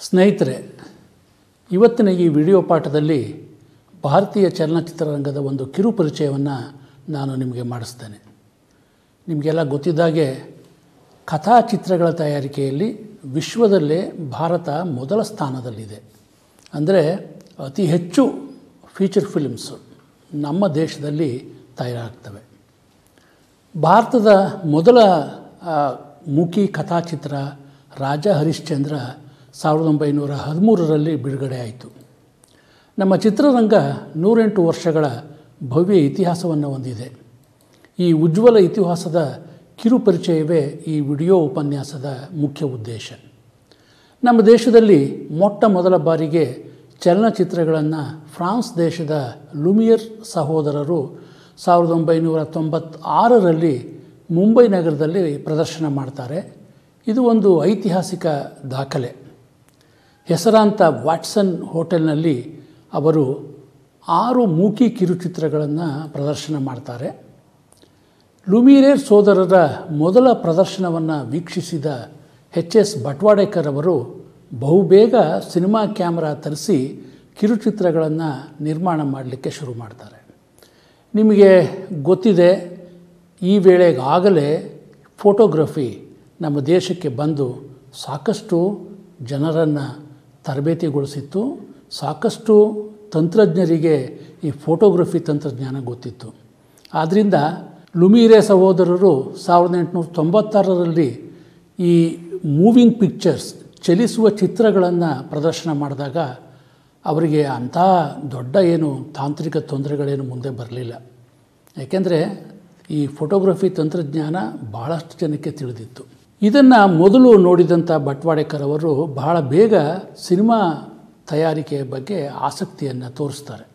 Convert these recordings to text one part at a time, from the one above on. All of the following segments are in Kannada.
ಸ್ನೇಹಿತರೆ ಇವತ್ತಿನ ಈ ವಿಡಿಯೋ ಪಾಠದಲ್ಲಿ ಭಾರತೀಯ ಚಲನಚಿತ್ರರಂಗದ ಒಂದು ಕಿರು ಪರಿಚಯವನ್ನು ನಾನು ನಿಮಗೆ ಮಾಡಿಸ್ತೇನೆ ನಿಮಗೆಲ್ಲ ಗೊತ್ತಿದ್ದಾಗೆ ಕಥಾಚಿತ್ರಗಳ ತಯಾರಿಕೆಯಲ್ಲಿ ವಿಶ್ವದಲ್ಲೇ ಭಾರತ ಮೊದಲ ಸ್ಥಾನದಲ್ಲಿದೆ ಅಂದರೆ ಅತಿ ಹೆಚ್ಚು ಫೀಚರ್ ಫಿಲ್ಮ್ಸು ನಮ್ಮ ದೇಶದಲ್ಲಿ ತಯಾರಾಗ್ತವೆ ಭಾರತದ ಮೊದಲ ಆ, ಮುಖಿ ಕಥಾಚಿತ್ರ ರಾಜ ಹರಿಶ್ಚಂದ್ರ ಸಾವಿರದ ಒಂಬೈನೂರ ಹದಿಮೂರರಲ್ಲಿ ಬಿಡುಗಡೆ ಆಯಿತು ನಮ್ಮ ಚಿತ್ರರಂಗ ನೂರೆಂಟು ವರ್ಷಗಳ ಭವ್ಯ ಇತಿಹಾಸವನ್ನು ಹೊಂದಿದೆ ಈ ಉಜ್ವಲ ಇತಿಹಾಸದ ಕಿರು ಪರಿಚಯವೇ ಈ ವಿಡಿಯೋ ಉಪನ್ಯಾಸದ ಮುಖ್ಯ ಉದ್ದೇಶ ನಮ್ಮ ದೇಶದಲ್ಲಿ ಮೊಟ್ಟ ಮೊದಲ ಬಾರಿಗೆ ಚಲನಚಿತ್ರಗಳನ್ನು ಫ್ರಾನ್ಸ್ ದೇಶದ ಲುಮಿಯರ್ ಸಹೋದರರು ಸಾವಿರದ ಒಂಬೈನೂರ ತೊಂಬತ್ತಾರರಲ್ಲಿ ಮುಂಬೈ ನಗರದಲ್ಲಿ ಪ್ರದರ್ಶನ ಮಾಡ್ತಾರೆ ಇದು ಒಂದು ಐತಿಹಾಸಿಕ ದಾಖಲೆ ಹೆಸರಾಂತ ವಾಟ್ಸನ್ ಹೋಟೆಲ್ನಲ್ಲಿ ಅವರು ಆರು ಮೂಕಿ ಕಿರುಚಿತ್ರಗಳನ್ನು ಪ್ರದರ್ಶನ ಮಾಡ್ತಾರೆ ಲುಮಿರೇರ್ ಸೋದರರ ಮೊದಲ ಪ್ರದರ್ಶನವನ್ನು ವೀಕ್ಷಿಸಿದ ಎಚ್ ಎಸ್ ಭಟ್ವಾಡೇಕರ್ ಅವರು ಬಹುಬೇಗ ಸಿನಿಮಾ ಕ್ಯಾಮ್ರಾ ತರಿಸಿ ಕಿರುಚಿತ್ರಗಳನ್ನು ನಿರ್ಮಾಣ ಮಾಡಲಿಕ್ಕೆ ಶುರು ಮಾಡ್ತಾರೆ ನಿಮಗೆ ಗೊತ್ತಿದೆ ಈ ವೇಳೆಗಾಗಲೇ ಫೋಟೋಗ್ರಫಿ ನಮ್ಮ ದೇಶಕ್ಕೆ ಬಂದು ಸಾಕಷ್ಟು ಜನರನ್ನು ತರಬೇತಿಗೊಳಿಸಿತ್ತು ಸಾಕಷ್ಟು ತಂತ್ರಜ್ಞರಿಗೆ ಈ ಫೋಟೋಗ್ರಫಿ ತಂತ್ರಜ್ಞಾನ ಗೊತ್ತಿತ್ತು ಆದ್ದರಿಂದ ಲುಮೀರೆ ಸಹೋದರರು ಸಾವಿರದ ಎಂಟುನೂರ ತೊಂಬತ್ತಾರರಲ್ಲಿ ಈ ಮೂವಿಂಗ್ ಪಿಕ್ಚರ್ಸ್ ಚಲಿಸುವ ಚಿತ್ರಗಳನ್ನು ಪ್ರದರ್ಶನ ಮಾಡಿದಾಗ ಅವರಿಗೆ ಅಂಥ ದೊಡ್ಡ ಏನು ತಾಂತ್ರಿಕ ತೊಂದರೆಗಳೇನು ಮುಂದೆ ಬರಲಿಲ್ಲ ಯಾಕೆಂದರೆ ಈ ಫೋಟೋಗ್ರಫಿ ತಂತ್ರಜ್ಞಾನ ಭಾಳಷ್ಟು ಜನಕ್ಕೆ ತಿಳಿದಿತ್ತು ಇದನ್ನು ಮೊದಲು ನೋಡಿದಂಥ ಭಟ್ವಾಡೇಕರ್ ಅವರು ಬಹಳ ಬೇಗ ಸಿನಿಮಾ ತಯಾರಿಕೆಯ ಬಗ್ಗೆ ಆಸಕ್ತಿಯನ್ನು ತೋರಿಸ್ತಾರೆ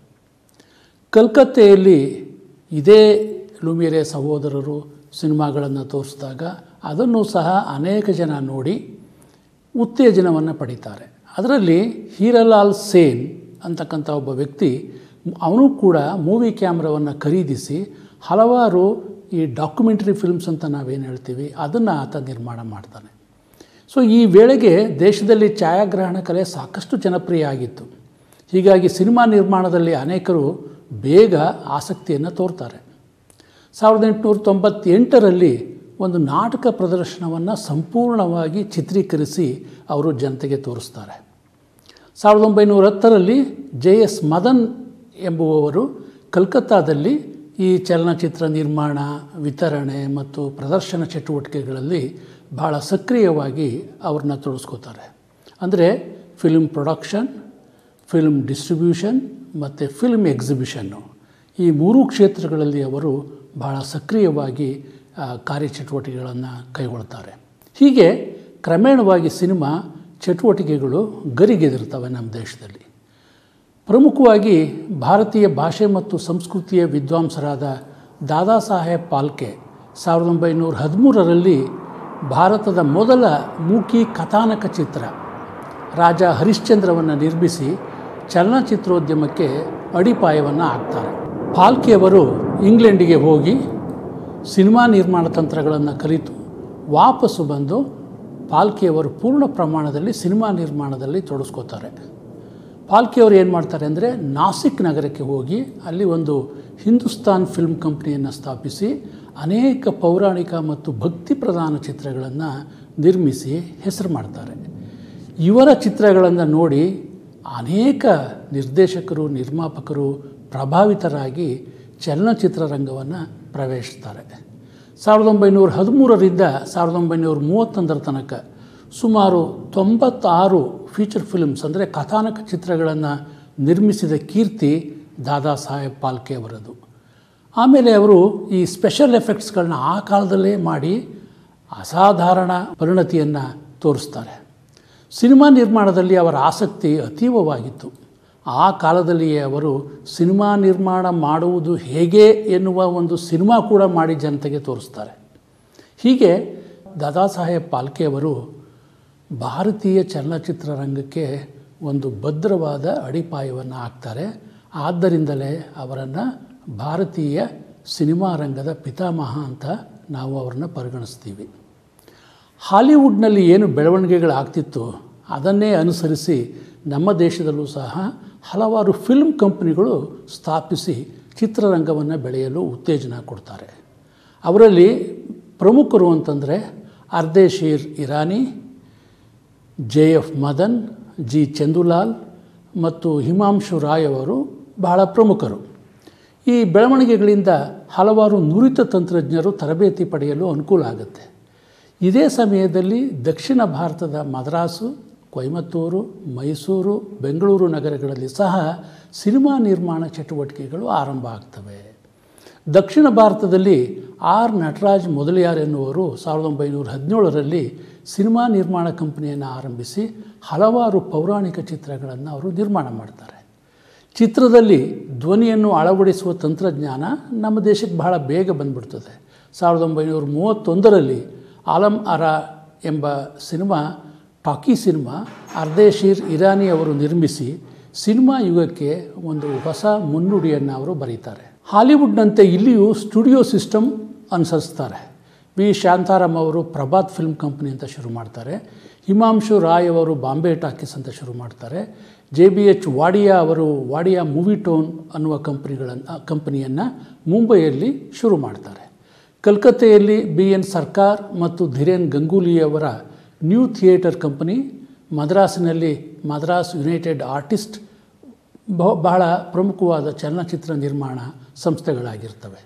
ಕಲ್ಕತ್ತೆಯಲ್ಲಿ ಇದೇ ಲುಮಿಯರೆ ಸಹೋದರರು ಸಿನಿಮಾಗಳನ್ನು ತೋರಿಸಿದಾಗ ಅದನ್ನು ಸಹ ಅನೇಕ ಜನ ನೋಡಿ ಉತ್ತೇಜನವನ್ನು ಪಡಿತಾರೆ ಅದರಲ್ಲಿ ಹೀರಲಾಲ್ ಸೇನ್ ಅಂತಕ್ಕಂಥ ಒಬ್ಬ ವ್ಯಕ್ತಿ ಅವನು ಕೂಡ ಮೂವಿ ಕ್ಯಾಮ್ರಾವನ್ನು ಖರೀದಿಸಿ ಹಲವಾರು ಈ ಡಾಕ್ಯುಮೆಂಟ್ರಿ ಫಿಲ್ಮ್ಸ್ ಅಂತ ನಾವೇನು ಹೇಳ್ತೀವಿ ಅದನ್ನು ಆತ ನಿರ್ಮಾಣ ಮಾಡ್ತಾನೆ ಸೊ ಈ ವೇಳೆಗೆ ದೇಶದಲ್ಲಿ ಛಾಯಾಗ್ರಹಣ ಕಲೆ ಸಾಕಷ್ಟು ಜನಪ್ರಿಯ ಆಗಿತ್ತು ಹೀಗಾಗಿ ಸಿನಿಮಾ ನಿರ್ಮಾಣದಲ್ಲಿ ಅನೇಕರು ಬೇಗ ಆಸಕ್ತಿಯನ್ನು ತೋರ್ತಾರೆ ಸಾವಿರದ ಎಂಟುನೂರ ತೊಂಬತ್ತೆಂಟರಲ್ಲಿ ಒಂದು ನಾಟಕ ಪ್ರದರ್ಶನವನ್ನು ಸಂಪೂರ್ಣವಾಗಿ ಚಿತ್ರೀಕರಿಸಿ ಅವರು ಜನತೆಗೆ ತೋರಿಸ್ತಾರೆ ಸಾವಿರದ ಒಂಬೈನೂರ ಹತ್ತರಲ್ಲಿ ಜೆ ಎಸ್ ಮದನ್ ಎಂಬುವವರು ಕಲ್ಕತ್ತಾದಲ್ಲಿ ಈ ಚಲನಚಿತ್ರ ನಿರ್ಮಾಣ ವಿತರಣೆ ಮತ್ತು ಪ್ರದರ್ಶನ ಚಟುವಟಿಕೆಗಳಲ್ಲಿ ಭಾಳ ಸಕ್ರಿಯವಾಗಿ ಅವ್ರನ್ನ ತೊಡಸ್ಕೋತಾರೆ ಅಂದರೆ ಫಿಲ್ಮ್ ಪ್ರೊಡಕ್ಷನ್ ಫಿಲ್ಮ್ ಡಿಸ್ಟ್ರಿಬ್ಯೂಷನ್ ಮತ್ತು ಫಿಲ್ಮ್ ಎಕ್ಸಿಬಿಷನ್ನು ಈ ಮೂರೂ ಕ್ಷೇತ್ರಗಳಲ್ಲಿ ಅವರು ಬಹಳ ಸಕ್ರಿಯವಾಗಿ ಆ, ಕಾರ್ಯಚಟುವಟಿಕೆಗಳನ್ನು ಕೈಗೊಳ್ತಾರೆ ಹೀಗೆ ಕ್ರಮೇಣವಾಗಿ ಸಿನಿಮಾ ಚಟುವಟಿಕೆಗಳು ಗರಿಗೆದಿರ್ತವೆ ನಮ್ಮ ದೇಶದಲ್ಲಿ ಪ್ರಮುಖವಾಗಿ ಭಾರತೀಯ ಭಾಷೆ ಮತ್ತು ಸಂಸ್ಕೃತಿಯ ವಿದ್ವಾಂಸರಾದ ದಾದಾ ಸಾಹೇಬ್ ಪಾಲ್ಕೆ ಸಾವಿರದ ಒಂಬೈನೂರ ಹದಿಮೂರರಲ್ಲಿ ಭಾರತದ ಮೊದಲ ಮೂಕಿ ಕಥಾನಕ ಚಿತ್ರ ರಾಜ ಹರಿಶ್ಚಂದ್ರವನ್ನು ನಿರ್ಮಿಸಿ ಚಲನಚಿತ್ರೋದ್ಯಮಕ್ಕೆ ಅಡಿಪಾಯವನ್ನು ಹಾಕ್ತಾರೆ ಪಾಲ್ಕೆಯವರು ಇಂಗ್ಲೆಂಡಿಗೆ ಹೋಗಿ ಸಿನಿಮಾ ನಿರ್ಮಾಣ ತಂತ್ರಗಳನ್ನು ಕಲಿತು ವಾಪಸ್ಸು ಬಂದು ಪಾಲ್ಕೆಯವರು ಪೂರ್ಣ ಪ್ರಮಾಣದಲ್ಲಿ ಸಿನಿಮಾ ನಿರ್ಮಾಣದಲ್ಲಿ ತೊಡಸ್ಕೋತಾರೆ ಪಾಲ್ಕೆಯವರು ಏನು ಮಾಡ್ತಾರೆ ಅಂದರೆ ನಾಸಿಕ್ ನಗರಕ್ಕೆ ಹೋಗಿ ಅಲ್ಲಿ ಒಂದು ಹಿಂದೂಸ್ತಾನ್ ಫಿಲ್ಮ್ ಕಂಪ್ನಿಯನ್ನು ಸ್ಥಾಪಿಸಿ ಅನೇಕ ಪೌರಾಣಿಕ ಮತ್ತು ಭಕ್ತಿ ಪ್ರಧಾನ ಚಿತ್ರಗಳನ್ನು ನಿರ್ಮಿಸಿ ಹೆಸರು ಮಾಡ್ತಾರೆ ಇವರ ಚಿತ್ರಗಳನ್ನು ನೋಡಿ ಅನೇಕ ನಿರ್ದೇಶಕರು ನಿರ್ಮಾಪಕರು ಪ್ರಭಾವಿತರಾಗಿ ಚಲನಚಿತ್ರ ರಂಗವನ್ನು ಪ್ರವೇಶಿಸ್ತಾರೆ ಸಾವಿರದ ಒಂಬೈನೂರ ಹದಿಮೂರರಿಂದ ಸಾವಿರದ ಒಂಬೈನೂರ ಮೂವತ್ತೊಂದರ ತನಕ ಸುಮಾರು ತೊಂಬತ್ತಾರು ಫೀಚರ್ ಫಿಲ್ಮ್ಸ್ ಅಂದರೆ ಕಥಾನಕ ಚಿತ್ರಗಳನ್ನು ನಿರ್ಮಿಸಿದ ಕೀರ್ತಿ ದಾದಾ ಸಾಹೇಬ್ ಪಾಲ್ಕೆ ಅವರದು ಆಮೇಲೆ ಅವರು ಈ ಸ್ಪೆಷಲ್ ಎಫೆಕ್ಟ್ಸ್ಗಳನ್ನ ಆ ಕಾಲದಲ್ಲೇ ಮಾಡಿ ಅಸಾಧಾರಣ ಪರಿಣತಿಯನ್ನು ತೋರಿಸ್ತಾರೆ ಸಿನಿಮಾ ನಿರ್ಮಾಣದಲ್ಲಿ ಅವರ ಆಸಕ್ತಿ ಅತೀವವಾಗಿತ್ತು ಆ ಕಾಲದಲ್ಲಿಯೇ ಅವರು ಸಿನಿಮಾ ನಿರ್ಮಾಣ ಮಾಡುವುದು ಹೇಗೆ ಎನ್ನುವ ಒಂದು ಸಿನಿಮಾ ಕೂಡ ಮಾಡಿ ಜನತೆಗೆ ತೋರಿಸ್ತಾರೆ ಹೀಗೆ ದಾದಾ ಸಾಹೇಬ್ ಪಾಲ್ಕೆ ಅವರು ಭಾರತೀಯ ಚಲನಚಿತ್ರ ರಂಗಕ್ಕೆ ಒಂದು ಭದ್ರವಾದ ಅಡಿಪಾಯವನ್ನು ಹಾಕ್ತಾರೆ ಆದ್ದರಿಂದಲೇ ಅವರನ್ನು ಭಾರತೀಯ ಸಿನಿಮಾ ರಂಗದ ಪಿತಾಮಹ ಅಂತ ನಾವು ಅವ್ರನ್ನ ಪರಿಗಣಿಸ್ತೀವಿ ಹಾಲಿವುಡ್ನಲ್ಲಿ ಏನು ಬೆಳವಣಿಗೆಗಳಾಗ್ತಿತ್ತು ಅದನ್ನೇ ಅನುಸರಿಸಿ ನಮ್ಮ ದೇಶದಲ್ಲೂ ಸಹ ಹಲವಾರು ಫಿಲ್ಮ್ ಕಂಪ್ನಿಗಳು ಸ್ಥಾಪಿಸಿ ಚಿತ್ರರಂಗವನ್ನು ಬೆಳೆಯಲು ಉತ್ತೇಜನ ಕೊಡ್ತಾರೆ ಅವರಲ್ಲಿ ಪ್ರಮುಖರು ಅಂತಂದರೆ Ardeshir Irani J F Madan G Chandulal ಮತ್ತು ಹಿಮಾಂಶು ರಾಯ್ ಅವರು ಬಹಳ ಪ್ರಮುಖರು ಈ ಬೆಳವಣಿಗೆಗಳಿಂದ ಹಲವಾರು ನುರಿತ ತಂತ್ರಜ್ಞರು ತರಬೇತಿ ಪಡೆಯಲು ಅನುಕೂಲ ಆಗುತ್ತೆ ಇದೇ ಸಮಯದಲ್ಲಿ ದಕ್ಷಿಣ ಭಾರತದ ಮದ್ರಾಸು ಕೊಯಮತ್ತೂರು ಮೈಸೂರು ಬೆಂಗಳೂರು ನಗರಗಳಲ್ಲಿ ಸಹ ಸಿನಿಮಾ ನಿರ್ಮಾಣ ಚಟುವಟಿಕೆಗಳು ಆರಂಭ ಆಗ್ತವೆ ದಕ್ಷಿಣ ಭಾರತದಲ್ಲಿ ಆರ್ ನಟರಾಜ್ ಮೊದಲಿಯಾರ್ ಎನ್ನುವರು ಸಾವಿರದ ಒಂಬೈನೂರ ಹದಿನೇಳರಲ್ಲಿ ಸಿನಿಮಾ ನಿರ್ಮಾಣ ಕಂಪನಿಯನ್ನು ಆರಂಭಿಸಿ ಹಲವಾರು ಪೌರಾಣಿಕ ಚಿತ್ರಗಳನ್ನು ಅವರು ನಿರ್ಮಾಣ ಮಾಡ್ತಾರೆ ಚಿತ್ರದಲ್ಲಿ ಧ್ವನಿಯನ್ನು ಅಳವಡಿಸುವ ತಂತ್ರಜ್ಞಾನ ನಮ್ಮ ದೇಶಕ್ಕೆ ಬಹಳ ಬೇಗ ಬಂದ್ಬಿಡ್ತದೆ ಸಾವಿರದ ಒಂಬೈನೂರ ಮೂವತ್ತೊಂದರಲ್ಲಿ ಆಲಂ ಅರ ಎಂಬ cinema talkie cinema Ardeshir Irani ಅವರು ನಿರ್ಮಿಸಿ ಸಿನಿಮಾ ಯುಗಕ್ಕೆ ಒಂದು ಹೊಸ ಮುನ್ನುಡಿಯನ್ನು ಅವರು ಬರೀತಾರೆ ಹಾಲಿವುಡ್ನಂತೆ ಇಲ್ಲಿಯೂ ಸ್ಟುಡಿಯೋ ಸಿಸ್ಟಮ್ ಅನುಸರಿಸ್ತಾರೆ ವಿ ಶಾಂತಾರಾಮ್ ಅವರು ಪ್ರಭಾತ್ ಫಿಲ್ಮ್ ಕಂಪ್ನಿ ಅಂತ ಶುರು ಮಾಡ್ತಾರೆ ಹಿಮಾಂಶು ರಾಯ್ ಅವರು ಬಾಂಬೆ ಟಾಕೀಸ್ ಅಂತ ಶುರು ಮಾಡ್ತಾರೆ ಜೆ ಬಿ ಎಚ್ ವಾಡಿಯಾ ಅವರು ವಾಡಿಯಾ ಮೂವಿ ಟೋನ್ ಅನ್ನುವ ಕಂಪ್ನಿಗಳನ್ನು ಕಂಪನಿಯನ್ನು ಮುಂಬೈಯಲ್ಲಿ ಶುರು ಮಾಡ್ತಾರೆ ಕಲ್ಕತ್ತೆಯಲ್ಲಿ ಬಿ ಎನ್ ಸರ್ಕಾರ್ ಮತ್ತು ಧಿರೇನ್ ಗಂಗೂಲಿಯವರ ನ್ಯೂ ಥಿಯೇಟರ್ ಕಂಪನಿ ಮದ್ರಾಸಿನಲ್ಲಿ ಮದ್ರಾಸ್ ಯುನೈಟೆಡ್ ಆರ್ಟಿಸ್ಟ್ ಬಹು ಬಹಳ ಪ್ರಮುಖವಾದ ಚಲನಚಿತ್ರ ನಿರ್ಮಾಣ ಸಂಸ್ಥೆಗಳಾಗಿರ್ತವೆ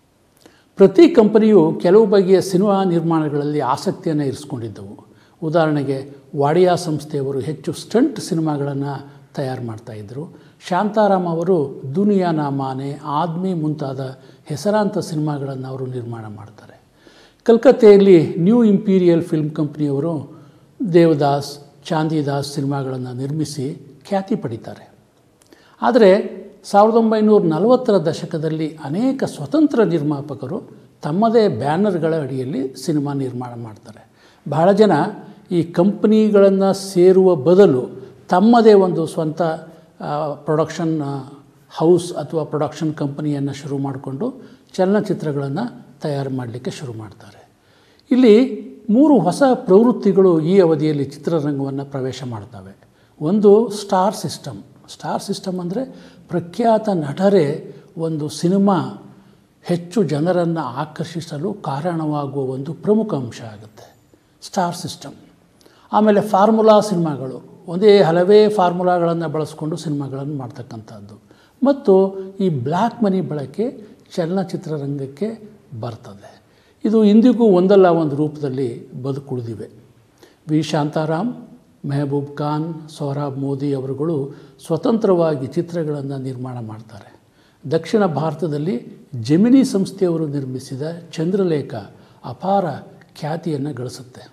ಪ್ರತಿ ಕಂಪನಿಯು ಕೆಲವು ಬಗೆಯ ಸಿನಿಮಾ ನಿರ್ಮಾಣಗಳಲ್ಲಿ ಆಸಕ್ತಿಯನ್ನು ಇರಿಸ್ಕೊಂಡಿದ್ದವು ಉದಾಹರಣೆಗೆ ವಾಡಿಯಾ ಸಂಸ್ಥೆಯವರು ಹೆಚ್ಚು ಸ್ಟಂಟ್ ಸಿನಿಮಾಗಳನ್ನು ತಯಾರು ಮಾಡ್ತಾಯಿದ್ರು ಶಾಂತಾರಾಮ್ ಅವರು ದುನಿಯಾ ನಾ ಮಾನೆ ಆದ್ಮಿ ಮುಂತಾದ ಹೆಸರಾಂತ ಸಿನಿಮಾಗಳನ್ನು ಅವರು ನಿರ್ಮಾಣ ಮಾಡ್ತಾರೆ ಕಲ್ಕತ್ತೆಯಲ್ಲಿ ನ್ಯೂ ಇಂಪೀರಿಯಲ್ ಫಿಲ್ಮ್ ಕಂಪ್ನಿಯವರು ದೇವದಾಸ್ ಚಾಂದಿದಾಸ್ ಸಿನಿಮಾಗಳನ್ನು ನಿರ್ಮಿಸಿ ಖ್ಯಾತಿ ಪಡಿತಾರೆ ಆದರೆ ಸಾವಿರದ ಒಂಬೈನೂರ ನಲವತ್ತರ ದಶಕದಲ್ಲಿ ಅನೇಕ ಸ್ವತಂತ್ರ ನಿರ್ಮಾಪಕರು ತಮ್ಮದೇ ಬ್ಯಾನರ್ಗಳ ಅಡಿಯಲ್ಲಿ ಸಿನಿಮಾ ನಿರ್ಮಾಣ ಮಾಡ್ತಾರೆ ಬಹಳ ಜನ ಈ ಕಂಪ್ನಿಗಳನ್ನು ಸೇರುವ ಬದಲು ತಮ್ಮದೇ ಒಂದು ಸ್ವಂತ ಪ್ರೊಡಕ್ಷನ್ ಹೌಸ್ ಅಥವಾ ಪ್ರೊಡಕ್ಷನ್ ಕಂಪನಿಯನ್ನು ಶುರು ಮಾಡಿಕೊಂಡು ಚಲನಚಿತ್ರಗಳನ್ನು ತಯಾರು ಮಾಡಲಿಕ್ಕೆ ಶುರು ಮಾಡ್ತಾರೆ ಇಲ್ಲಿ ಮೂರು ಹೊಸ ಪ್ರವೃತ್ತಿಗಳು ಈ ಅವಧಿಯಲ್ಲಿ ಚಿತ್ರರಂಗವನ್ನು ಪ್ರವೇಶ ಮಾಡ್ತವೆ ಒಂದು ಸ್ಟಾರ್ ಸಿಸ್ಟಮ್ ಸ್ಟಾರ್ ಸಿಸ್ಟಮ್ ಅಂದರೆ ಪ್ರಖ್ಯಾತ ನಟರೇ ಒಂದು ಸಿನಿಮಾ ಹೆಚ್ಚು ಜನರನ್ನು ಆಕರ್ಷಿಸಲು ಕಾರಣವಾಗುವ ಒಂದು ಪ್ರಮುಖ ಅಂಶ ಆಗುತ್ತೆ ಸ್ಟಾರ್ ಸಿಸ್ಟಮ್ ಆಮೇಲೆ ಫಾರ್ಮುಲಾ ಸಿನಿಮಾಗಳು ಒಂದೇ ಹಲವೇ ಫಾರ್ಮುಲಾಗಳನ್ನು ಬಳಸ್ಕೊಂಡು ಸಿನಿಮಾಗಳನ್ನು ಮಾಡ್ತಕ್ಕಂಥದ್ದು ಮತ್ತು ಈ ಬ್ಲ್ಯಾಕ್ ಮನಿ ಬಳಕೆ ಚಲನಚಿತ್ರರಂಗಕ್ಕೆ ಬರ್ತದೆ ಇದು ಇಂದಿಗೂ ಒಂದಲ್ಲ ಒಂದು ರೂಪದಲ್ಲಿ ಬದುಕುಳಿದಿವೆ ವಿ ಶಾಂತಾರಾಮ್ ಮೆಹಬೂಬ್ ಖಾನ್ ಸೊಹರಾಬ್ ಮೋದಿ ಅವರುಗಳು ಸ್ವತಂತ್ರವಾಗಿ ಚಿತ್ರಗಳನ್ನು ನಿರ್ಮಾಣ ಮಾಡ್ತಾರೆ ದಕ್ಷಿಣ ಭಾರತದಲ್ಲಿ ಜೆಮಿನಿ ಸಂಸ್ಥೆಯವರು ನಿರ್ಮಿಸಿದ ಚಂದ್ರಲೇಖ ಅಪಾರ ಖ್ಯಾತಿಯನ್ನು ಗಳಿಸುತ್ತೆ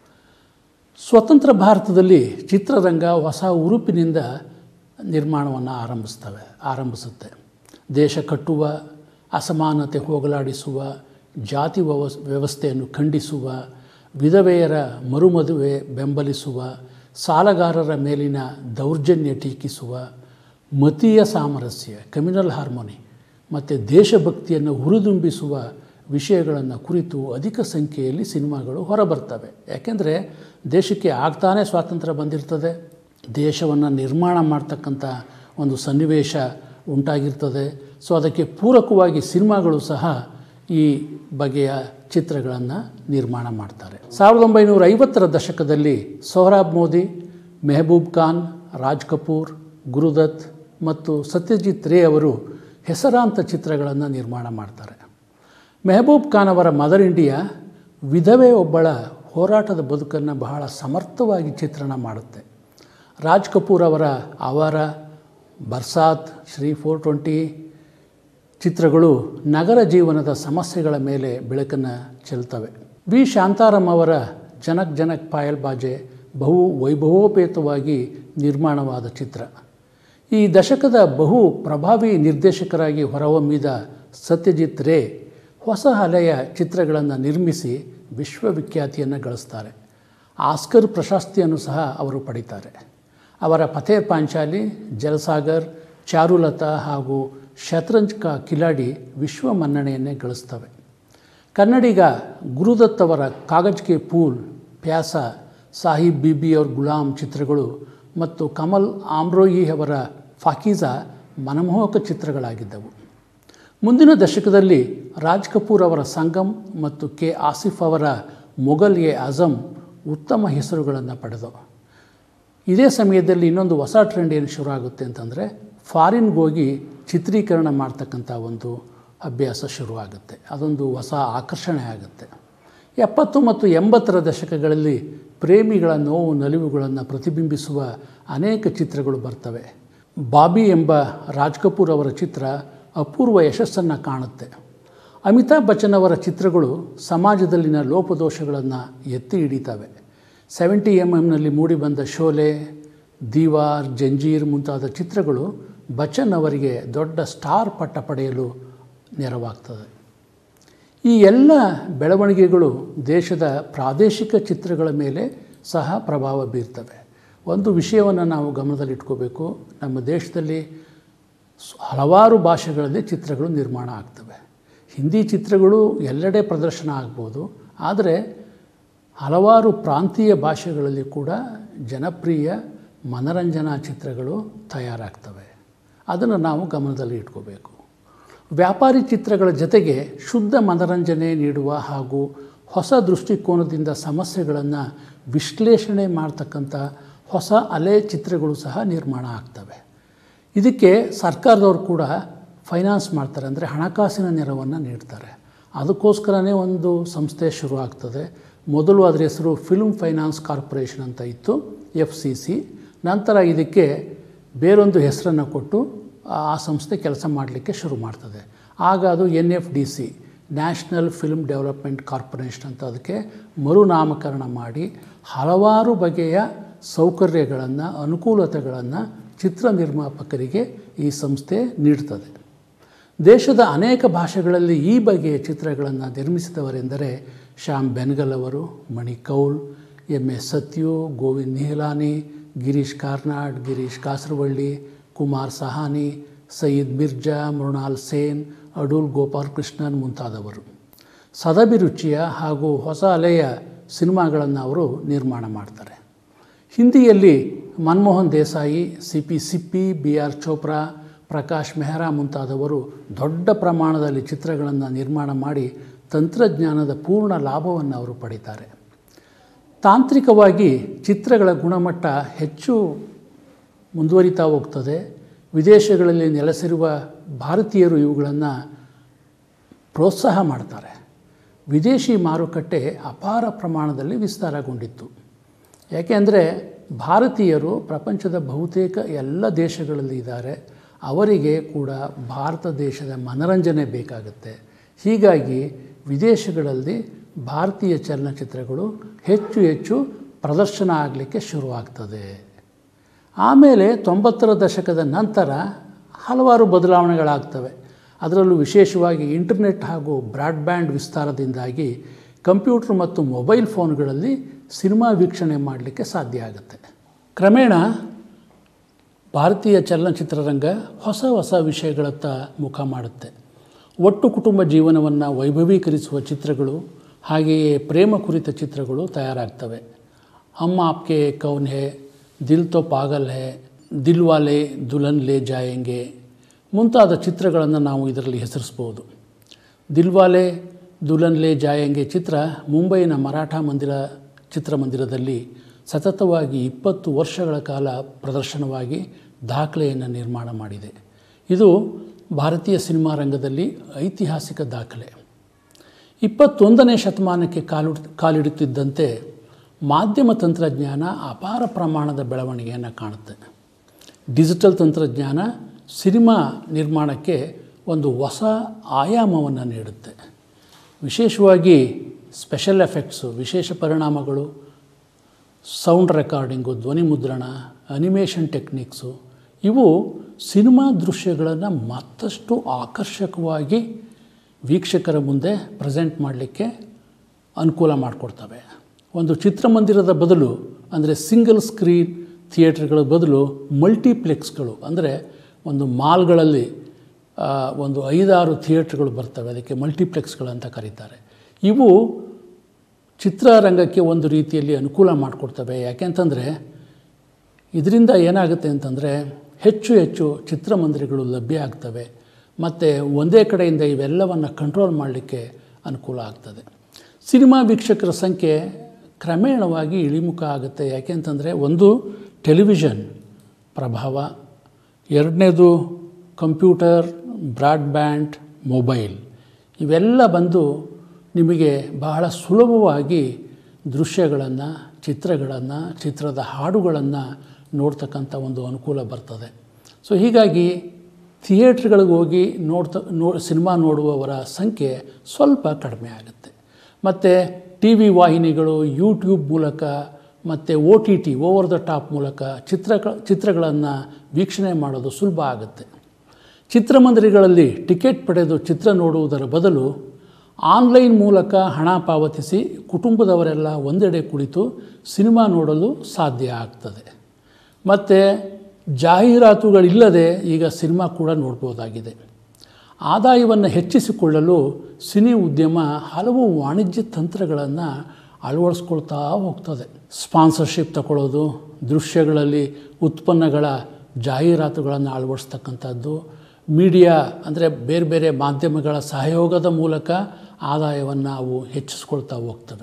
ಸ್ವತಂತ್ರ ಭಾರತದಲ್ಲಿ ಚಿತ್ರರಂಗ ಹೊಸ ಉರುಪಿನಿಂದ ನಿರ್ಮಾಣವನ್ನು ಆರಂಭಿಸ್ತವೆ ಆರಂಭಿಸುತ್ತೆ ದೇಶ ಕಟ್ಟುವ ಅಸಮಾನತೆ ಹೋಗಲಾಡಿಸುವ ಜಾತಿ ವ್ಯವಸ್ ವ್ಯವಸ್ಥೆಯನ್ನು ಖಂಡಿಸುವ ವಿಧವೆಯರ ಮರುಮದುವೆ ಬೆಂಬಲಿಸುವ ಸಾಲಗಾರರ ಮೇಲಿನ ದೌರ್ಜನ್ಯ ಟೀಕಿಸುವ ಮತೀಯ ಸಾಮರಸ್ಯ ಕಮ್ಯುನಲ್ ಹಾರ್ಮೋನಿ ಮತ್ತು ದೇಶಭಕ್ತಿಯನ್ನು ಹುರಿದುಂಬಿಸುವ ವಿಷಯಗಳನ್ನು ಕುರಿತು ಅಧಿಕ ಸಂಖ್ಯೆಯಲ್ಲಿ ಸಿನಿಮಾಗಳು ಹೊರಬರ್ತವೆ ಯಾಕೆಂದರೆ ದೇಶಕ್ಕೆ ಆಗ್ತಾನೇ ಸ್ವಾತಂತ್ರ್ಯ ಬಂದಿರ್ತದೆ ದೇಶವನ್ನು ನಿರ್ಮಾಣ ಮಾಡ್ತಕ್ಕಂಥ ಒಂದು ಸನ್ನಿವೇಶ ಉಂಟಾಗಿರ್ತದೆ ಸೊ ಅದಕ್ಕೆ ಪೂರಕವಾಗಿ ಸಿನಿಮಾಗಳು ಸಹ ಈ ಬಗೆಯ ಚಿತ್ರಗಳನ್ನು ನಿರ್ಮಾಣ ಮಾಡ್ತಾರೆ ಸಾವಿರದ ಒಂಬೈನೂರ ಐವತ್ತರ ದಶಕದಲ್ಲಿ ಸೊಹರಾಬ್ ಮೋದಿ ಮೆಹಬೂಬ್ ಖಾನ್ ರಾಜ್ ಕಪೂರ್ ಗುರುದತ್ ಮತ್ತು ಸತ್ಯಜಿತ್ ರೇ ಅವರು ಹೆಸರಾಂತ ಚಿತ್ರಗಳನ್ನು ನಿರ್ಮಾಣ ಮಾಡ್ತಾರೆ ಮೆಹಬೂಬ್ ಖಾನ್ ಅವರ ಮದರ್ ಇಂಡಿಯಾ ವಿಧವೆ ಒಬ್ಬಳ ಹೋರಾಟದ ಬದುಕನ್ನು ಬಹಳ ಸಮರ್ಥವಾಗಿ ಚಿತ್ರಣ ಮಾಡುತ್ತೆ ರಾಜ್ ಕಪೂರ್ ಅವರ ಅವರ ಬರ್ಸಾತ್ ಶ್ರೀ ಫೋರ್ ಟ್ವೆಂಟಿ ಚಿತ್ರಗಳು ನಗರ ಜೀವನದ ಸಮಸ್ಯೆಗಳ ಮೇಲೆ ಬೆಳಕನ್ನು ಚೆಲ್ತವೆ ವಿ ಶಾಂತಾರಾಮ್ ಅವರ ಜನಕ್ ಜನಕ್ ಪಾಯಲ್ ಬಾಜೆ ಬಹು ವೈಭವೋಪೇತವಾಗಿ ನಿರ್ಮಾಣವಾದ ಚಿತ್ರ ಈ ದಶಕದ ಬಹು ಪ್ರಭಾವಿ ನಿರ್ದೇಶಕರಾಗಿ ಹೊರಹೊಮ್ಮಿದ ಸತ್ಯಜಿತ್ ರೇ ಹೊಸ ಅಲೆಯ ಚಿತ್ರಗಳನ್ನು ನಿರ್ಮಿಸಿ ವಿಶ್ವವಿಖ್ಯಾತಿಯನ್ನು ಗಳಿಸ್ತಾರೆ ಆಸ್ಕರ್ ಪ್ರಶಸ್ತಿಯನ್ನು ಸಹ ಅವರು ಪಡಿತಾರೆ ಅವರ ಫತೇರ್ ಪಾಂಚಾಲಿ ಜಲಸಾಗರ್ ಚಾರುಲತಾ ಹಾಗೂ ಶತರಂಜ್ ಕಾ ಕಿಲಾಡಿ ವಿಶ್ವ ಮನ್ನಣೆಯನ್ನೇ ಗಳಿಸ್ತವೆ ಕನ್ನಡಿಗ ಗುರುದತ್ ಅವರ ಕಾಗಜ್ ಕೆ ಪೂಲ್ ಪ್ಯಾಸ ಸಾಹಿಬ್ ಬಿಬಿ ಅವ್ರ ಗುಲಾಮ್ ಚಿತ್ರಗಳು ಮತ್ತು ಕಮಲ್ ಆಮ್ರೋಯಿ ಅವರ ಫಾಕೀಜಾ ಮನಮೋಹಕ ಚಿತ್ರಗಳಾಗಿದ್ದವು ಮುಂದಿನ ದಶಕದಲ್ಲಿ ರಾಜ್ ಕಪೂರ್ ಅವರ ಸಂಗಮ್ ಮತ್ತು ಕೆ ಆಸಿಫ್ ಅವರ ಮೊಘಲ್ ಎ ಅಜಮ್ ಉತ್ತಮ ಹೆಸರುಗಳನ್ನು ಪಡೆದವು ಇದೇ ಸಮಯದಲ್ಲಿ ಇನ್ನೊಂದು ಹೊಸ ಟ್ರೆಂಡ್ ಏನು ಶುರು ಆಗುತ್ತೆ ಅಂತಂದರೆ ಫಾರಿನ್ಗೆ ಹೋಗಿ ಚಿತ್ರೀಕರಣ ಮಾಡ್ತಕ್ಕಂಥ ಒಂದು ಅಭ್ಯಾಸ ಶುರುವಾಗುತ್ತೆ ಅದೊಂದು ಹೊಸ ಆಕರ್ಷಣೆ ಆಗುತ್ತೆ ಎಪ್ಪತ್ತು ಮತ್ತು ಎಂಬತ್ತರ ದಶಕಗಳಲ್ಲಿ ಪ್ರೇಮಿಗಳ ನೋವು ನಲಿವುಗಳನ್ನು ಪ್ರತಿಬಿಂಬಿಸುವ ಅನೇಕ ಚಿತ್ರಗಳು ಬರ್ತವೆ ಬಾಬಿ ಎಂಬ ರಾಜ್ ಕಪೂರ್ ಅವರ ಚಿತ್ರ ಅಪೂರ್ವ ಯಶಸ್ಸನ್ನು ಕಾಣುತ್ತೆ ಅಮಿತಾಬ್ ಬಚ್ಚನ್ ಅವರ ಚಿತ್ರಗಳು ಸಮಾಜದಲ್ಲಿನ ಲೋಪದೋಷಗಳನ್ನು ಎತ್ತಿ ಹಿಡಿತವೆ ಸೆವೆಂಟಿ ಎಮ್ ಎಮ್ನಲ್ಲಿ ಮೂಡಿಬಂದ ಶೋಲೆ ದೀವಾರ್ ಜಂಜೀರ್ ಮುಂತಾದ ಚಿತ್ರಗಳು ಬಚ್ಚನ್ ಅವರಿಗೆ ದೊಡ್ಡ ಸ್ಟಾರ್ ಪಟ್ಟ ಪಡೆಯಲು ನೆರವಾಗ್ತದೆ ಈ ಎಲ್ಲ ಬೆಳವಣಿಗೆಗಳು ದೇಶದ ಪ್ರಾದೇಶಿಕ ಚಿತ್ರಗಳ ಮೇಲೆ ಸಹ ಪ್ರಭಾವ ಬೀರ್ತವೆ ಒಂದು ವಿಷಯವನ್ನು ನಾವು ಗಮನದಲ್ಲಿಟ್ಕೋಬೇಕು ನಮ್ಮ ದೇಶದಲ್ಲಿ ಹಲವಾರು ಭಾಷೆಗಳಲ್ಲಿ ಚಿತ್ರಗಳು ನಿರ್ಮಾಣ ಆಗ್ತವೆ ಹಿಂದಿ ಚಿತ್ರಗಳು ಎಲ್ಲೆಡೆ ಪ್ರದರ್ಶನ ಆಗ್ಬೋದು ಆದರೆ ಹಲವಾರು ಪ್ರಾಂತೀಯ ಭಾಷೆಗಳಲ್ಲಿ ಕೂಡ ಜನಪ್ರಿಯ ಮನರಂಜನಾ ಚಿತ್ರಗಳು ತಯಾರಾಗ್ತವೆ ಅದನ್ನು ನಾವು ಗಮನದಲ್ಲಿ ಇಟ್ಕೋಬೇಕು ವ್ಯಾಪಾರಿ ಚಿತ್ರಗಳ ಜೊತೆಗೆ ಶುದ್ಧ ಮನರಂಜನೆ ನೀಡುವ ಹಾಗೂ ಹೊಸ ದೃಷ್ಟಿಕೋನದಿಂದ ಸಮಸ್ಯೆಗಳನ್ನು ವಿಶ್ಲೇಷಣೆ ಮಾಡ್ತಕ್ಕಂಥ ಹೊಸ ಅಲೆ ಚಿತ್ರಗಳು ಸಹ ನಿರ್ಮಾಣ ಆಗ್ತವೆ ಇದಕ್ಕೆ ಸರ್ಕಾರದವರು ಕೂಡ ಫೈನಾನ್ಸ್ ಮಾಡ್ತಾರೆ ಅಂದರೆ ಹಣಕಾಸಿನ ನೆರವನ್ನು ನೀಡ್ತಾರೆ ಅದಕ್ಕೋಸ್ಕರನೇ ಒಂದು ಸಂಸ್ಥೆ ಶುರುವಾಗ್ತದೆ ಮೊದಲು ಅದರ ಹೆಸರು ಫಿಲ್ಮ್ ಫೈನಾನ್ಸ್ ಕಾರ್ಪೊರೇಷನ್ ಅಂತ ಇತ್ತು ಎಫ್ ಸಿ ಸಿ ನಂತರ ಇದಕ್ಕೆ ಬೇರೊಂದು ಹೆಸರನ್ನು ಕೊಟ್ಟು ಆ ಸಂಸ್ಥೆ ಕೆಲಸ ಮಾಡಲಿಕ್ಕೆ ಶುರು ಮಾಡ್ತದೆ ಆಗ ಅದು N F D C national film development corporation ಅಂತ ಅದಕ್ಕೆ ಮರುನಾಮಕರಣ ಮಾಡಿ ಹಲವಾರು ಬಗೆಯ ಸೌಕರ್ಯಗಳನ್ನು ಅನುಕೂಲತೆಗಳನ್ನು ಚಿತ್ರ ನಿರ್ಮಾಪಕರಿಗೆ ಈ ಸಂಸ್ಥೆ ನೀಡ್ತದೆ ದೇಶದ ಅನೇಕ ಭಾಷೆಗಳಲ್ಲಿ ಈ ಬಗೆಯ ಚಿತ್ರಗಳನ್ನು ನಿರ್ಮಿಸಿದವರೆಂದರೆ ಶ್ಯಾಮ್ ಬೆನ್ಗಲ್ ಅವರು ಮಣಿ ಕೌಲ್ ಎಂ ಎಸ್ ಸತ್ಯು ಗೋವಿಂದ್ ನಿಹಲಾನಿ ಗಿರೀಶ್ ಕಾರ್ನಾಡ್ ಗಿರೀಶ್ ಕಾಸರವಳ್ಳಿ ಕುಮಾರ್ ಸಹಾನಿ ಸಯೀದ್ ಮಿರ್ಜಾ ಮೃಣಾಲ್ ಸೇನ್ ಅಡೂಲ್ ಗೋಪಾಲ್ ಕೃಷ್ಣನ್ ಮುಂತಾದವರು ಸದಭಿರುಚಿಯ ಹಾಗೂ ಹೊಸ ಅಲೆಯ ಸಿನಿಮಾಗಳನ್ನು ಅವರು ನಿರ್ಮಾಣ ಮಾಡ್ತಾರೆ ಹಿಂದಿಯಲ್ಲಿ Manmohan Desai C P Sippy B R Chopra Prakash Mehra ಮುಂತಾದವರು ದೊಡ್ಡ ಪ್ರಮಾಣದಲ್ಲಿ ಚಿತ್ರಗಳನ್ನು ನಿರ್ಮಾಣ ಮಾಡಿ ತಂತ್ರಜ್ಞಾನದ ಪೂರ್ಣ ಲಾಭವನ್ನು ಅವರು ಪಡೀತಾರೆ ತಾಂತ್ರಿಕವಾಗಿ ಚಿತ್ರಗಳ ಗುಣಮಟ್ಟ ಹೆಚ್ಚು ಮುಂದುವರಿತಾ ಹೋಗ್ತದೆ ವಿದೇಶಗಳಲ್ಲಿ ನೆಲೆಸಿರುವ ಭಾರತೀಯರು ಇವುಗಳನ್ನು ಪ್ರೋತ್ಸಾಹ ಮಾಡ್ತಾರೆ ವಿದೇಶಿ ಮಾರುಕಟ್ಟೆ ಅಪಾರ ಪ್ರಮಾಣದಲ್ಲಿ ವಿಸ್ತಾರಗೊಂಡಿತ್ತು ಯಾಕೆಂದರೆ ಭಾರತೀಯರು ಪ್ರಪಂಚದ ಬಹುತೇಕ ಎಲ್ಲ ದೇಶಗಳಲ್ಲಿ ಇದ್ದಾರೆ ಅವರಿಗೆ ಕೂಡ ಭಾರತ ದೇಶದ ಮನರಂಜನೆ ಬೇಕಾಗುತ್ತೆ ಹೀಗಾಗಿ ವಿದೇಶಗಳಲ್ಲಿ ಭಾರತೀಯ ಚಲನಚಿತ್ರಗಳು ಹೆಚ್ಚು ಹೆಚ್ಚು ಪ್ರದರ್ಶನ ಆಗಲಿಕ್ಕೆ ಶುರುವಾಗ್ತದೆ ಆಮೇಲೆ ತೊಂಬತ್ತರ ದಶಕದ ನಂತರ ಹಲವಾರು ಬದಲಾವಣೆಗಳಾಗ್ತವೆ ಅದರಲ್ಲೂ ವಿಶೇಷವಾಗಿ ಇಂಟರ್ನೆಟ್ ಹಾಗೂ ಬ್ರಾಡ್ಬ್ಯಾಂಡ್ ವಿಸ್ತಾರದಿಂದಾಗಿ ಕಂಪ್ಯೂಟ್ರ್ ಮತ್ತು ಮೊಬೈಲ್ ಫೋನ್ಗಳಲ್ಲಿ ಸಿನಿಮಾ ವೀಕ್ಷಣೆ ಮಾಡಲಿಕ್ಕೆ ಸಾಧ್ಯ ಆಗುತ್ತೆ ಕ್ರಮೇಣ ಭಾರತೀಯ ಚಲನಚಿತ್ರರಂಗ ಹೊಸ ಹೊಸ ವಿಷಯಗಳತ್ತ ಮುಖ ಮಾಡುತ್ತೆ ಒಟ್ಟು ಕುಟುಂಬ ಜೀವನವನ್ನು ವೈಭವೀಕರಿಸುವ ಚಿತ್ರಗಳು ಹಾಗೆಯೇ ಪ್ರೇಮ ಕುರಿತ ಚಿತ್ರಗಳು ತಯಾರಾಗ್ತವೆ ಹಮ್ ಆಪ್ಕೆ ಕೌನ್ ಹೇ ದಿಲ್ ತೋ ಪಾಗಲ್ ಹೇ ದಿಲ್ವಾಲೆ ದುಲ್ಹನ್ ಲೇ ಜಾಯೆಂಗೆ ಮುಂತಾದ ಚಿತ್ರಗಳನ್ನು ನಾವು ಇದರಲ್ಲಿ ಹೆಸರಿಸ್ಬೋದು ದಿಲ್ವಾಲೆ ದುಲ್ಹನ್ ಲೇ ಜಾಯೆಂಗೆ ಚಿತ್ರ ಮುಂಬೈನ ಮರಾಠ ಮಂದಿರ ಚಿತ್ರಮಂದಿರದಲ್ಲಿ ಸತತವಾಗಿ ಇಪ್ಪತ್ತು ವರ್ಷಗಳ ಕಾಲ ಪ್ರದರ್ಶನವಾಗಿ ದಾಖಲೆಯನ್ನು ನಿರ್ಮಾಣ ಮಾಡಿದೆ ಇದು ಭಾರತೀಯ ಸಿನಿಮಾ ರಂಗದಲ್ಲಿ ಐತಿಹಾಸಿಕ ದಾಖಲೆ ಇಪ್ಪತ್ತೊಂದನೇ ಶತಮಾನಕ್ಕೆ ಕಾಲು ಕಾಲಿಡುತ್ತಿದ್ದಂತೆ ಮಾಧ್ಯಮ ತಂತ್ರಜ್ಞಾನ ಅಪಾರ ಪ್ರಮಾಣದ ಬೆಳವಣಿಗೆಯನ್ನು ಕಾಣುತ್ತೆ ಡಿಜಿಟಲ್ ತಂತ್ರಜ್ಞಾನ ಸಿನಿಮಾ ನಿರ್ಮಾಣಕ್ಕೆ ಒಂದು ಹೊಸ ಆಯಾಮವನ್ನು ನೀಡುತ್ತೆ ವಿಶೇಷವಾಗಿ ಸ್ಪೆಷಲ್ ಎಫೆಕ್ಟ್ಸು ವಿಶೇಷ ಪರಿಣಾಮಗಳು ಸೌಂಡ್ ರೆಕಾರ್ಡಿಂಗು ಧ್ವನಿ ಮುದ್ರಣ ಅನಿಮೇಷನ್ ಟೆಕ್ನಿಕ್ಸು ಇವು ಸಿನಿಮಾ ದೃಶ್ಯಗಳನ್ನು ಮತ್ತಷ್ಟು ಆಕರ್ಷಕವಾಗಿ ವೀಕ್ಷಕರ ಮುಂದೆ ಪ್ರೆಸೆಂಟ್ ಮಾಡಲಿಕ್ಕೆ ಅನುಕೂಲ ಮಾಡಿಕೊಡ್ತವೆ ಒಂದು ಚಿತ್ರಮಂದಿರದ ಬದಲು ಅಂದರೆ ಸಿಂಗಲ್ ಸ್ಕ್ರೀನ್ ಥಿಯೇಟ್ರ್ಗಳ ಬದಲು ಮಲ್ಟಿಪ್ಲೆಕ್ಸ್ಗಳು ಅಂದರೆ ಒಂದು ಮಾಲ್ಗಳಲ್ಲಿ ಒಂದು ಐದಾರು ಥಿಯೇಟ್ರ್ಗಳು ಬರ್ತವೆ ಅದಕ್ಕೆ ಮಲ್ಟಿಪ್ಲೆಕ್ಸ್ಗಳು ಅಂತ ಕರೀತಾರೆ ಇವು ಚಿತ್ರರಂಗಕ್ಕೆ ಒಂದು ರೀತಿಯಲ್ಲಿ ಅನುಕೂಲ ಮಾಡಿಕೊಡ್ತವೆ ಯಾಕೆಂತಂದರೆ ಇದರಿಂದ ಏನಾಗುತ್ತೆ ಅಂತಂದರೆ ಹೆಚ್ಚು ಹೆಚ್ಚು ಚಿತ್ರಮಂದಿರಗಳು ಲಭ್ಯ ಆಗ್ತವೆ ಮತ್ತು ಒಂದೇ ಕಡೆಯಿಂದ ಇವೆಲ್ಲವನ್ನು ಕಂಟ್ರೋಲ್ ಮಾಡಲಿಕ್ಕೆ ಅನುಕೂಲ ಆಗ್ತದೆ ಸಿನಿಮಾ ವೀಕ್ಷಕರ ಸಂಖ್ಯೆ ಕ್ರಮೇಣವಾಗಿ ಇಳಿಮುಖ ಆಗುತ್ತೆ ಯಾಕೆಂತಂದರೆ ಒಂದು ಟೆಲಿವಿಷನ್ ಪ್ರಭಾವ ಎರಡನೇದು ಕಂಪ್ಯೂಟರ್ ಬ್ರಾಡ್ಬ್ಯಾಂಡ್ ಮೊಬೈಲ್ ಇವೆಲ್ಲ ಬಂದು ನಿಮಗೆ ಬಹಳ ಸುಲಭವಾಗಿ ದೃಶ್ಯಗಳನ್ನು ಚಿತ್ರಗಳನ್ನು ಚಿತ್ರದ ಹಾಡುಗಳನ್ನು ನೋಡ್ತಕ್ಕಂಥ ಒಂದು ಅನುಕೂಲ ಬರ್ತದೆ ಸೊ ಹೀಗಾಗಿ ಥಿಯೇಟ್ರ್ಗಳಿಗೆ ಹೋಗಿ ನೋಡ್ತ ನೋ ಸಿನಿಮಾ ನೋಡುವವರ ಸಂಖ್ಯೆ ಸ್ವಲ್ಪ ಕಡಿಮೆ ಆಗುತ್ತೆ ಮತ್ತು ಟಿ ವಿ ವಾಹಿನಿಗಳು ಯೂಟ್ಯೂಬ್ ಮೂಲಕ ಮತ್ತು O T T over the top ಮೂಲಕ ಚಿತ್ರ ಚಿತ್ರಗಳನ್ನು ವೀಕ್ಷಣೆ ಮಾಡೋದು ಸುಲಭ ಆಗುತ್ತೆ ಚಿತ್ರಮಂದಿರಗಳಲ್ಲಿ ಟಿಕೆಟ್ ಪಡೆದು ಚಿತ್ರ ನೋಡುವುದರ ಬದಲು ಆನ್ಲೈನ್ ಮೂಲಕ ಹಣ ಪಾವತಿಸಿ ಕುಟುಂಬದವರೆಲ್ಲ ಒಂದೆಡೆ ಕುಳಿತು ಸಿನಿಮಾ ನೋಡಲು ಸಾಧ್ಯ ಆಗ್ತದೆ ಮತ್ತು ಜಾಹೀರಾತುಗಳಿಲ್ಲದೆ ಈಗ ಸಿನಿಮಾ ಕೂಡ ನೋಡ್ಬೋದಾಗಿದೆ ಆದಾಯವನ್ನು ಹೆಚ್ಚಿಸಿಕೊಳ್ಳಲು ಸಿನಿ ಉದ್ಯಮ ಹಲವು ವಾಣಿಜ್ಯ ತಂತ್ರಗಳನ್ನು ಅಳವಡಿಸ್ಕೊಳ್ತಾ ಹೋಗ್ತದೆ ಸ್ಪಾನ್ಸರ್ಶಿಪ್ ತಗೊಳ್ಳೋದು ದೃಶ್ಯಗಳಲ್ಲಿ ಉತ್ಪನ್ನಗಳ ಜಾಹೀರಾತುಗಳನ್ನು ಅಳವಡಿಸ್ತಕ್ಕಂಥದ್ದು ಮೀಡಿಯಾ ಅಂದರೆ ಬೇರೆ ಬೇರೆ ಮಾಧ್ಯಮಗಳ ಸಹಯೋಗದ ಮೂಲಕ ಆದಾಯವನ್ನು ಅವು ಹೆಚ್ಚಿಸ್ಕೊಳ್ತಾ ಹೋಗ್ತವೆ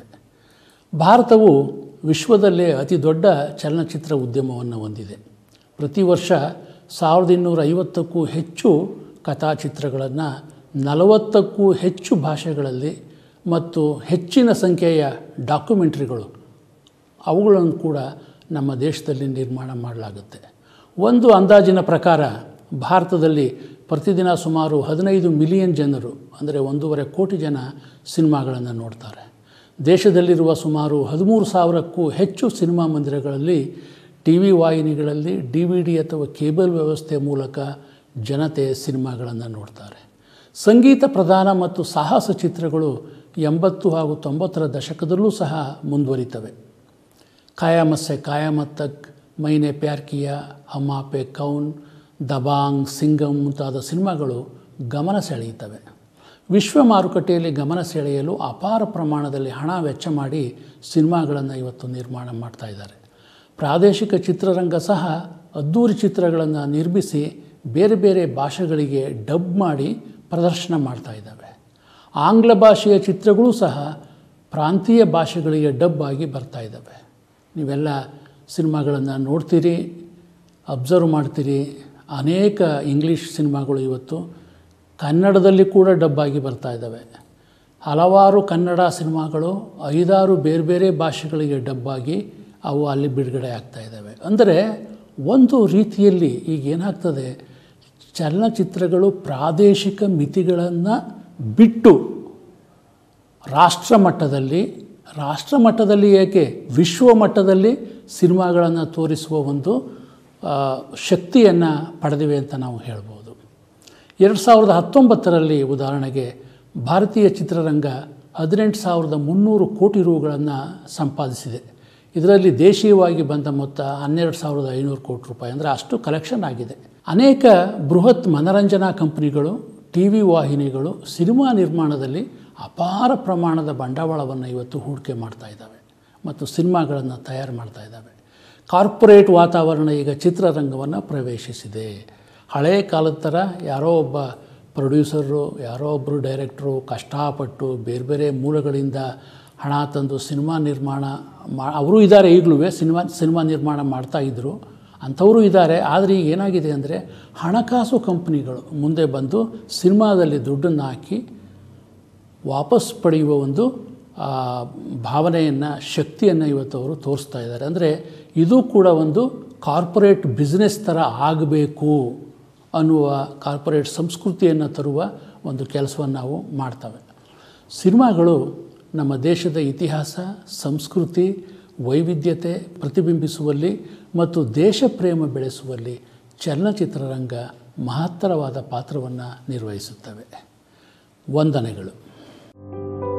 ಭಾರತವು ವಿಶ್ವದಲ್ಲೇ ಅತಿ ದೊಡ್ಡ ಚಲನಚಿತ್ರ ಉದ್ಯಮವನ್ನು ಹೊಂದಿದೆ ಪ್ರತಿ ವರ್ಷ ಸಾವಿರದ ಇನ್ನೂರ ಐವತ್ತಕ್ಕೂ ಹೆಚ್ಚು ಕಥಾಚಿತ್ರಗಳನ್ನು ನಲವತ್ತಕ್ಕೂ ಹೆಚ್ಚು ಭಾಷೆಗಳಲ್ಲಿ ಮತ್ತು ಹೆಚ್ಚಿನ ಸಂಖ್ಯೆಯ ಡಾಕ್ಯುಮೆಂಟ್ರಿಗಳು ಅವುಗಳನ್ನು ಕೂಡ ನಮ್ಮ ದೇಶದಲ್ಲಿ ನಿರ್ಮಾಣ ಮಾಡಲಾಗುತ್ತೆ ಒಂದು ಅಂದಾಜಿನ ಪ್ರಕಾರ ಭಾರತದಲ್ಲಿ ಪ್ರತಿದಿನ ಸುಮಾರು ಹದಿನೈದು ಮಿಲಿಯನ್ ಜನರು ಅಂದರೆ ಒಂದೂವರೆ ಕೋಟಿ ಜನ ಸಿನಿಮಾಗಳನ್ನು ನೋಡ್ತಾರೆ ದೇಶದಲ್ಲಿರುವ ಸುಮಾರು ಹದಿಮೂರು ಸಾವಿರಕ್ಕೂ ಹೆಚ್ಚು ಸಿನಿಮಾ ಮಂದಿರಗಳಲ್ಲಿ ಟಿ ವಿ ವಾಹಿನಿಗಳಲ್ಲಿ ಡಿ ವಿ ಡಿ ಅಥವಾ ಕೇಬಲ್ ವ್ಯವಸ್ಥೆ ಮೂಲಕ ಜನತೆ ಸಿನಿಮಾಗಳನ್ನು ನೋಡ್ತಾರೆ ಸಂಗೀತ ಪ್ರಧಾನ ಮತ್ತು ಸಾಹಸ ಚಿತ್ರಗಳು ಎಂಬತ್ತು ಹಾಗೂ ತೊಂಬತ್ತರ ದಶಕದಲ್ಲೂ ಸಹ ಮುಂದುವರಿತವೆ ಕಾಯಾಮತ್ ಸೆ ಕಾಯಾಮತ್ ತಕ್ ಮೈನೆ ಪ್ಯಾರ್ ಕಿಯಾ ಹಮ್ ಪೆ ಕೌನ್ ದಬಾಂಗ್ ಸಿಂಗಮ್ ಮುಂತಾದ ಸಿನಿಮಾಗಳು ಗಮನ ಸೆಳೆಯುತ್ತವೆ ವಿಶ್ವ ಮಾರುಕಟ್ಟೆಯಲ್ಲಿ ಗಮನ ಸೆಳೆಯಲು ಅಪಾರ ಪ್ರಮಾಣದಲ್ಲಿ ಹಣ ವೆಚ್ಚ ಮಾಡಿ ಸಿನಿಮಾಗಳನ್ನು ಇವತ್ತು ನಿರ್ಮಾಣ ಮಾಡ್ತಾ ಇದ್ದಾರೆ ಪ್ರಾದೇಶಿಕ ಚಿತ್ರರಂಗ ಸಹ ಅದ್ದೂರಿ ಚಿತ್ರಗಳನ್ನು ನಿರ್ಮಿಸಿ ಬೇರೆ ಬೇರೆ ಭಾಷೆಗಳಿಗೆ ಡಬ್ ಮಾಡಿ ಪ್ರದರ್ಶನ ಮಾಡ್ತಾ ಇದ್ದಾವೆ ಆಂಗ್ಲ ಭಾಷೆಯ ಚಿತ್ರಗಳು ಸಹ ಪ್ರಾಂತೀಯ ಭಾಷೆಗಳಿಗೆ ಡಬ್ ಆಗಿ ಬರ್ತಾ ಇದ್ದಾವೆ ನೀವೆಲ್ಲ ಸಿನಿಮಾಗಳನ್ನು ನೋಡ್ತೀರಿ ಅಬ್ಸರ್ವ್ ಮಾಡ್ತೀರಿ ಅನೇಕ ಇಂಗ್ಲೀಷ್ ಸಿನಿಮಾಗಳು ಇವತ್ತು ಕನ್ನಡದಲ್ಲಿ ಕೂಡ ಡಬ್ ಆಗಿ ಬರ್ತಾ ಇದ್ದಾವೆ ಹಲವಾರು ಕನ್ನಡ ಸಿನಿಮಾಗಳು ಐದಾರು ಬೇರೆ ಬೇರೆ ಭಾಷೆಗಳಿಗೆ ಡಬ್ಬಾಗಿ ಅವು ಅಲ್ಲಿ ಬಿಡುಗಡೆ ಆಗ್ತಾ ಇದ್ದಾವೆ ಅಂದರೆ ಒಂದು ರೀತಿಯಲ್ಲಿ ಈಗ ಏನಾಗ್ತದೆ ಚಲನಚಿತ್ರಗಳು ಪ್ರಾದೇಶಿಕ ಮಿತಿಗಳನ್ನು ಬಿಟ್ಟು ರಾಷ್ಟ್ರ ಮಟ್ಟದಲ್ಲಿ ರಾಷ್ಟ್ರ ಮಟ್ಟದಲ್ಲಿ ಏಕೆ ವಿಶ್ವ ಮಟ್ಟದಲ್ಲಿ ಸಿನಿಮಾಗಳನ್ನು ತೋರಿಸುವ ಒಂದು ಶಕ್ತಿಯನ್ನು ಪಡೆದಿವೆ ಅಂತ ನಾವು ಹೇಳ್ಬೋದು ಎರಡು ಸಾವಿರದ ಹತ್ತೊಂಬತ್ತರಲ್ಲಿ ಉದಾಹರಣೆಗೆ ಭಾರತೀಯ ಚಿತ್ರರಂಗ ಹದಿನೆಂಟು ಸಾವಿರದ ಮುನ್ನೂರು ಕೋಟಿ ರೂಗಳನ್ನು ಸಂಪಾದಿಸಿದೆ ಇದರಲ್ಲಿ ದೇಶೀಯವಾಗಿ ಬಂದ ಮೊತ್ತ ಹನ್ನೆರಡು ಸಾವಿರದ ಐನೂರು ಕೋಟಿ ರೂಪಾಯಿ ಅಂದರೆ ಅಷ್ಟು ಕಲೆಕ್ಷನ್ ಆಗಿದೆ ಅನೇಕ ಬೃಹತ್ ಮನರಂಜನಾ ಕಂಪನಿಗಳು ಟಿ ವಿ ವಾಹಿನಿಗಳು ಸಿನಿಮಾ ನಿರ್ಮಾಣದಲ್ಲಿ ಅಪಾರ ಪ್ರಮಾಣದ ಬಂಡವಾಳವನ್ನು ಇವತ್ತು ಹೂಡಿಕೆ ಮಾಡ್ತಾ ಇದ್ದಾವೆ ಮತ್ತು ಸಿನಿಮಾಗಳನ್ನು ತಯಾರು ಮಾಡ್ತಾ ಇದ್ದಾವೆ ಕಾರ್ಪೊರೇಟ್ ವಾತಾವರಣ ಈಗ ಚಿತ್ರರಂಗವನ್ನು ಪ್ರವೇಶಿಸಿದೆ ಹಳೆಯ ಕಾಲದ ಥರ ಯಾರೋ ಒಬ್ಬ ಪ್ರೊಡ್ಯೂಸರು ಯಾರೋ ಒಬ್ಬರು ಡೈರೆಕ್ಟ್ರು ಕಷ್ಟಪಟ್ಟು ಬೇರೆ ಬೇರೆ ಮೂಲಗಳಿಂದ ಹಣ ತಂದು ಸಿನಿಮಾ ನಿರ್ಮಾಣ ಮಾ ಅವರೂ ಇದ್ದಾರೆ ಈಗಲೂ ಸಿನಿಮಾ ಸಿನಿಮಾ ನಿರ್ಮಾಣ ಮಾಡ್ತಾಯಿದ್ರು ಅಂಥವರು ಇದ್ದಾರೆ ಆದರೆ ಈಗ ಏನಾಗಿದೆ ಅಂದರೆ ಹಣಕಾಸು ಕಂಪ್ನಿಗಳು ಮುಂದೆ ಬಂದು ಸಿನಿಮಾದಲ್ಲಿ ದುಡ್ಡನ್ನು ಹಾಕಿ ವಾಪಸ್ ಪಡೆಯುವ ಒಂದು ಭಾವನೆಯನ್ನು ಶಕ್ತಿಯನ್ನು ಇವತ್ತು ಅವರು ತೋರಿಸ್ತಾ ಇದ್ದಾರೆ ಅಂದರೆ ಇದು ಕೂಡ ಒಂದು ಕಾರ್ಪೊರೇಟ್ ಬಿಸ್ನೆಸ್ ಥರ ಆಗಬೇಕು ಅನ್ನುವ ಕಾರ್ಪೊರೇಟ್ ಸಂಸ್ಕೃತಿಯನ್ನು ತರುವ ಒಂದು ಕೆಲಸವನ್ನು ನಾವು ಮಾಡ್ತವೆ ಸಿನಿಮಾಗಳು ನಮ್ಮ ದೇಶದ ಇತಿಹಾಸ ಸಂಸ್ಕೃತಿ ವೈವಿಧ್ಯತೆ ಪ್ರತಿಬಿಂಬಿಸುವಲ್ಲಿ ಮತ್ತು ದೇಶ ಪ್ರೇಮ ಬೆಳೆಸುವಲ್ಲಿ ಚಲನಚಿತ್ರರಂಗ ಮಹತ್ತರವಾದ ಪಾತ್ರವನ್ನು ನಿರ್ವಹಿಸುತ್ತವೆ ವಂದನೆಗಳು